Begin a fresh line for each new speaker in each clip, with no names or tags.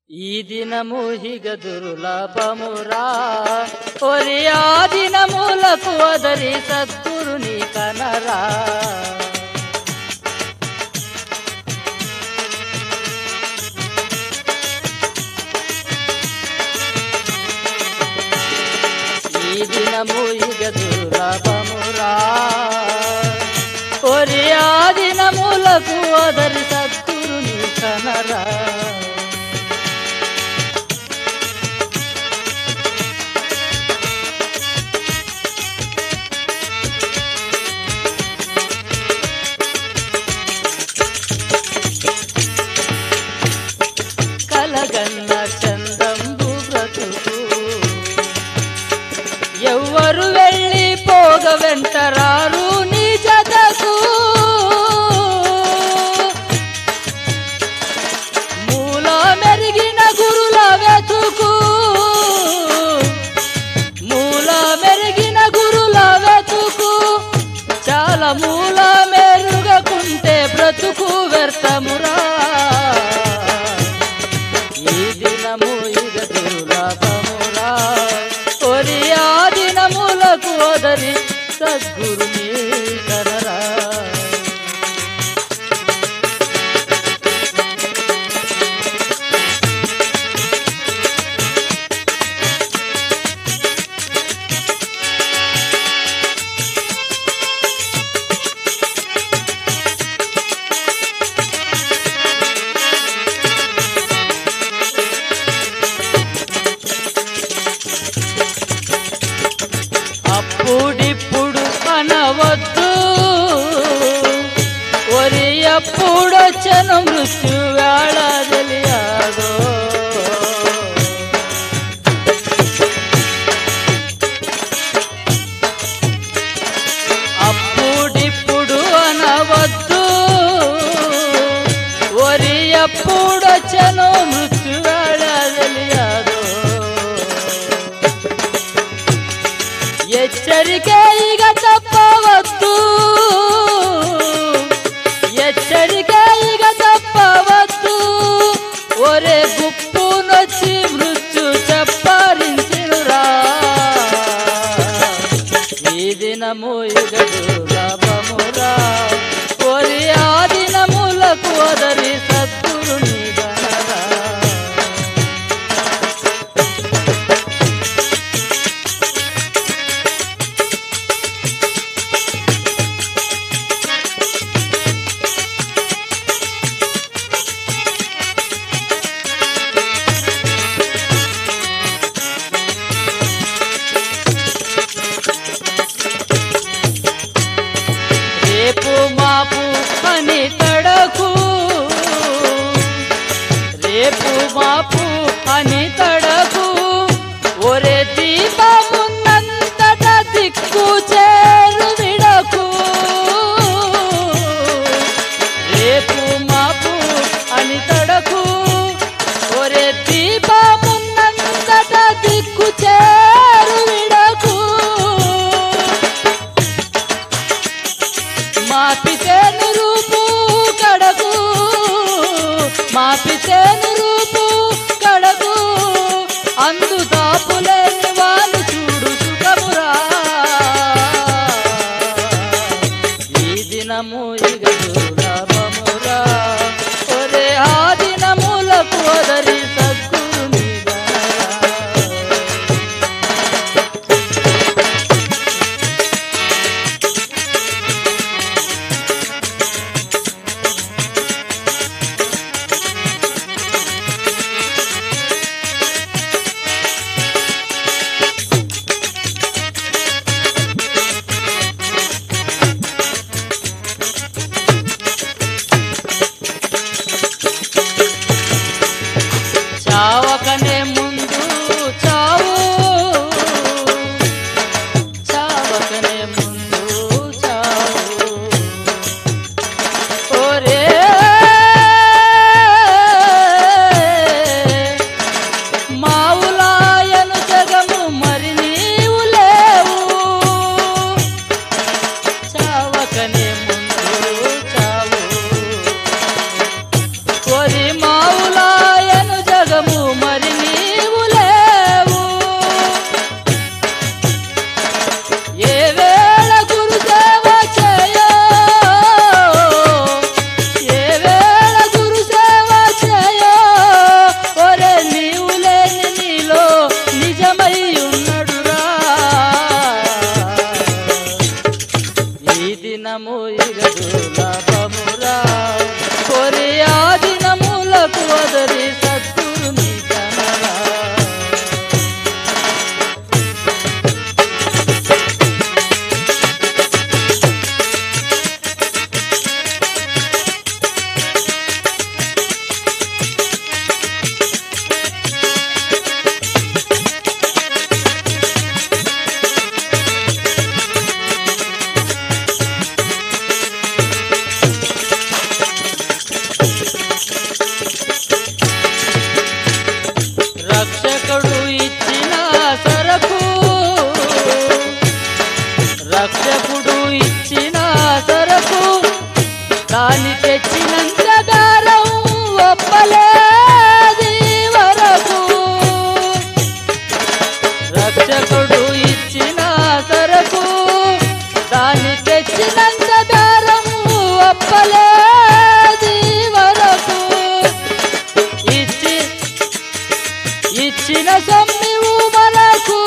ఈ దినము హిగ దుర్లభమురా ఒరి ఆ దినములకు వదరి సద్గురుని కనరా ఈ దినము హిగ దుర్లభమురా ఒరి ఆ దినములకు వదరి సద్గురుని కనరా కలగన్న చందంబు బ్రతుకు ఎవ్వరు వెళ్ళి పోగ వెంటరారు నీ జతకు మూల మెరిగిన గురుల వెతుకు మూల మెరిగిన గురుల వెతుకు చాలా మూల మెరుగకుంటే బ్రతుకు వ్యర్థమురా ఈ దినము ఇక దుర్లభమురా ఒరి ఆ దినములకు వదరి సద్గురుని కనరా అప్పుడిప్పుడు అనవద్దు ఒరి అప్పుడొచ్చను మృత్యు వేళ తెలియదో అప్పుడిప్పుడు అనవద్దు ఒరి అప్పుడొచ్చను మృత్యు వేళ తెలియదో ఎచ్చరికే ఇక తప్పవద్దు ఎచ్చరికే ఇక తప్పవద్దు ఒరే గుప్పు నొచ్చి మృత్యు చెప్పరించినురా ఈ దినము ఇక దుర్లభమురా ఒరి ఆ దినములకు వదరి సద్గురుని గణరా రేపు మాపు అని తడకు రేపు మాపు అని తడకు ఒరే దీపమున్నంతట దిక్కు చేరు విడకు రేపు మాపు అని తడకు ఒరే దీపమున్నంతట దిక్కు చేరు విడకు మాపితేను రూపు కడకు మాపితేను రూపు కడకు అందు దాపులేని వాళ్ళు చూడు సుఖమురా ఈ దినము ఇక దుర్లభమురా ఒరే ఆ దినములకు వదరి సద్గు సొమ్మివు మనకు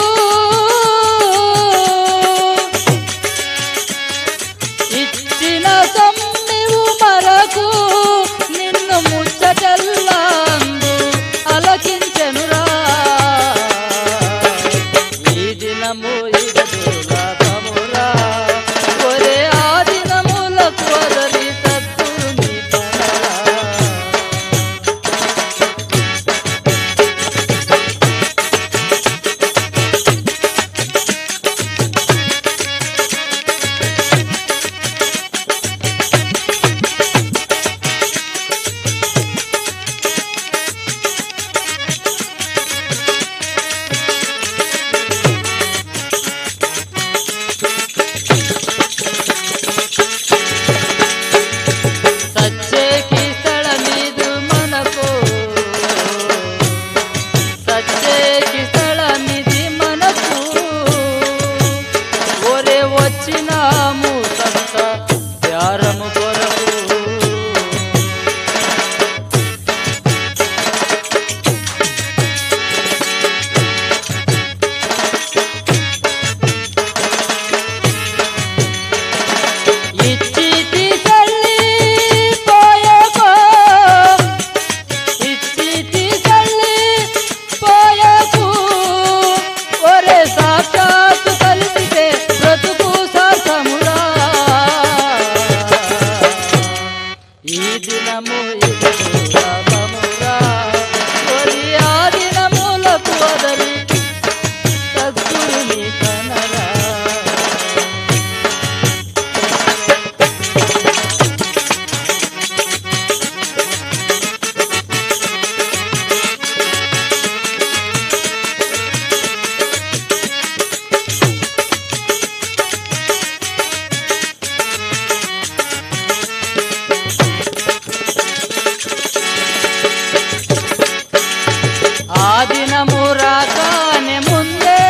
ఇచ్చిన సొమ్మివు మరకు నిన్ను ముచ్చటల్లాందు అలకించెనురా ఈ దినము ఇక దుర్లభమురా ఒరే ఆ దినములకు వదలి సద్గురుని కనరా సచ్చేకి స్థలమిదు మనకు సచ్చేకి స్థలమిది మనకు ఒరే వచ్చినాము సంత ప్యారము కొరకు ఇచ్చి తీసల్లి పోయకో ఇచ్చి తీసల్లి పోయకు ఒరే సాక్షాత్తు కలిసితే బ్రతుకు సార్థమురా ఈ దినము ఇది దుర్లభమురా ఒరి ఆ దినములకు వదలి సద్గురుని కనరా ఆ దినము రాగానే ముందే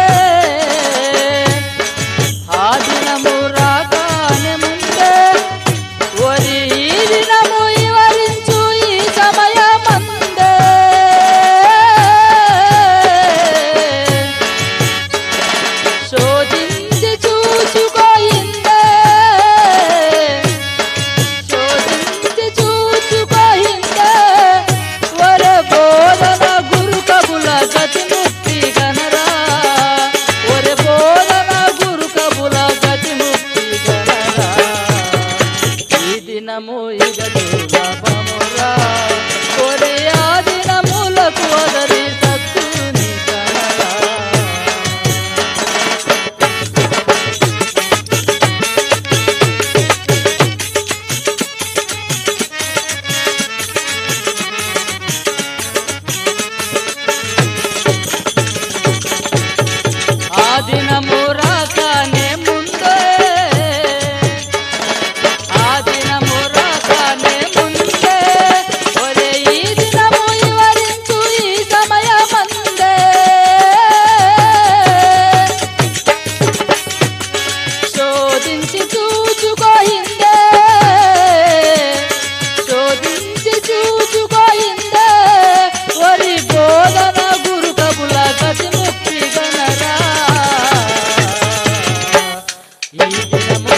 ఆ దినము రాగానే ముందే ఒరి ఈ దినము వివరించు ఈ సమయమందే శోధించి చూచుకోయిందే శోధించి చూచుకోయిందే వర బోధన గురు కబుల గతి ముక్తి గనరా వర బోధన గురు కబుల గతి ముక్తి గనరా ఈ దినము ఇగ దుర్లభమురా ఒరే ఆ దినములకు వదలి సత్తుని కనరా ఆ దినము రాగానే ముందే ఆ దినము రాగానే ముందే ఒరే ఈ దినము వివరించు ఈ సమయమందే శోధించి చూచుకోయిందే శోధించి చూచుకోయిందే ఒరి బోధన గురు కబుల గతి ముక్తి గనరా ఈ దినము